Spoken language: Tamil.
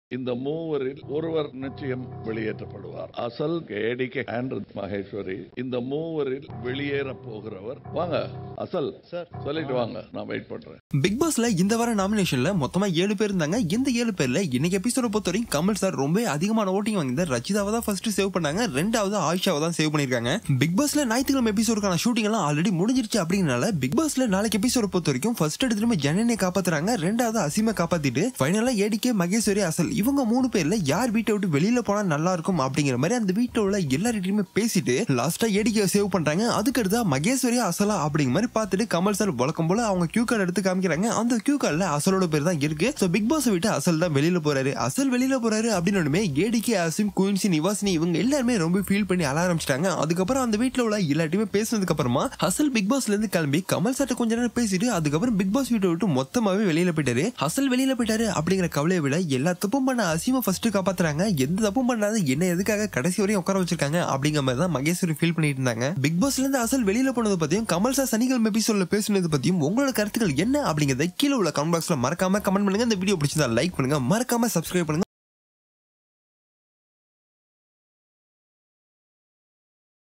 இந்த மூவரில் ஒருவர் நிச்சயம் வெளியேற்றப்படுவார் அசல் ஏடிகே ஆண்ட்ரத் மகேஸ்வரி இந்த மூவரில் வெளியேற போகிறவர் வாங்க அசல் சார் சொல்லிட்டு வாங்க நான் வெயிட் பண்றேன் பிக் பாஸ்ல இந்த வார நாமினேஷன்ல மொத்தமா ஏழு பேர் இருந்தாங்க இந்த ஏழு பேர்ல இன்னைக்கு எபிசோட பொறுத்த வரைக்கும் கமல் சார் ரொம்ப அதிகமான ஓட்டிங் வாங்கியிருந்தார் ரச்சிதாவை தான் ஃபர்ஸ்ட் சேவ் பண்ணாங்க ரெண்டாவது ஆயிஷாவை தான் சேவ் பண்ணிருக்காங்க பிக் பாஸ்ல ஞாயிற்றுக்கிழமை எபிசோடுக்கான ஷூட்டிங் எல்லாம் ஆல்ரெடி முடிஞ்சிருச்சு அப்படிங்கறனால பிக் பாஸ்ல நாளைக்கு எபிசோட பொறுத்த வரைக்கும் ஃபர்ஸ்ட் எடுத்துட்டு ஜனனியை காப்பாத்துறாங்க ரெண்டாவது அசீமை காப்பாத்திட்டு ஃபைனலா ஏடிகே மகேஸ்வரி அசல் இவங்க மூணு பேர்ல யார் வீட்டை விட்டு வெளியில போனா நல்லா இருக்கும் அப்படிங்கிற மாதிரி அந்த வீட்டுல உள்ள எல்லார்கிட்டயுமே பேசிட்டு லாஸ்டா ஏடிகே சேவ் பண்றாங்க அதுக்கு அடுத்தா மகேஸ்வரி அசலா அப்படிங்கிற மாதிரி பார்த்துட்டு கமல் சார் வழக்கம் போல அவங்க கியூ கார்டு எடுத்து காமிக்கிறாங்க அந்த கியூ கார்டுல அசலோட பேர் தான் இருக்கு சோ பிக் பாஸ் விட்டு அசல் தான் வெளியில போறாரு அசல் வெளியில போறாரு அப்படின்னு ஏடிகே அசிம் குயின்சி நிவாசினி இவங்க எல்லாருமே ரொம்ப ஃபீல் பண்ணி அழ ஆரம்பிச்சிட்டாங்க அதுக்கப்புறம் அந்த வீட்டுல உள்ள எல்லாத்தையுமே பேசினதுக்கு அப்புறமா அசல் பிக் பாஸ்ல இருந்து கிளம்பி கமல் சார்ட்ட கொஞ்ச நேரம் பேசிட்டு அதுக்கப்புறம் பிக் பாஸ் வீட்டை விட்டு மொத்தமாவே வெளியில போயிட்டாரு அசல் வெளியில போயிட்டாரு அப்படிங்கிற கவலையை விட எல்லா தப்பும் பண்ண அசீமை ஃபர்ஸ்ட் காப்பாத்துறாங்க எந்த தப்பும் பண்ணாத என்ன எதுக்காக கடைசி வரையும் உட்கார வச்சிருக்காங்க அப்படிங்கிற மாதிரி தான் மகேஸ்வரி ஃபீல் பண்ணிட்டு இருந்தாங்க பிக் பாஸ்ல இருந்து அசல் வெளியில போனது பத்தியும் கமல் சார் சனிக்கிழமை எபிசோட்ல பேசுனது பத்தியும் உங்களோட கருத்துக்கள் என்ன அப்படிங்கறத கீழே உள்ள கமெண்ட் பாக்ஸ்ல மறக்காம கமெண்ட் பண்ணுங்க இந்த வீடியோ பிடிச்சிருந்தா லைக் பண்ணுங்க மறக்காம சப்ஸ்கிரைப் பண்ணுங்க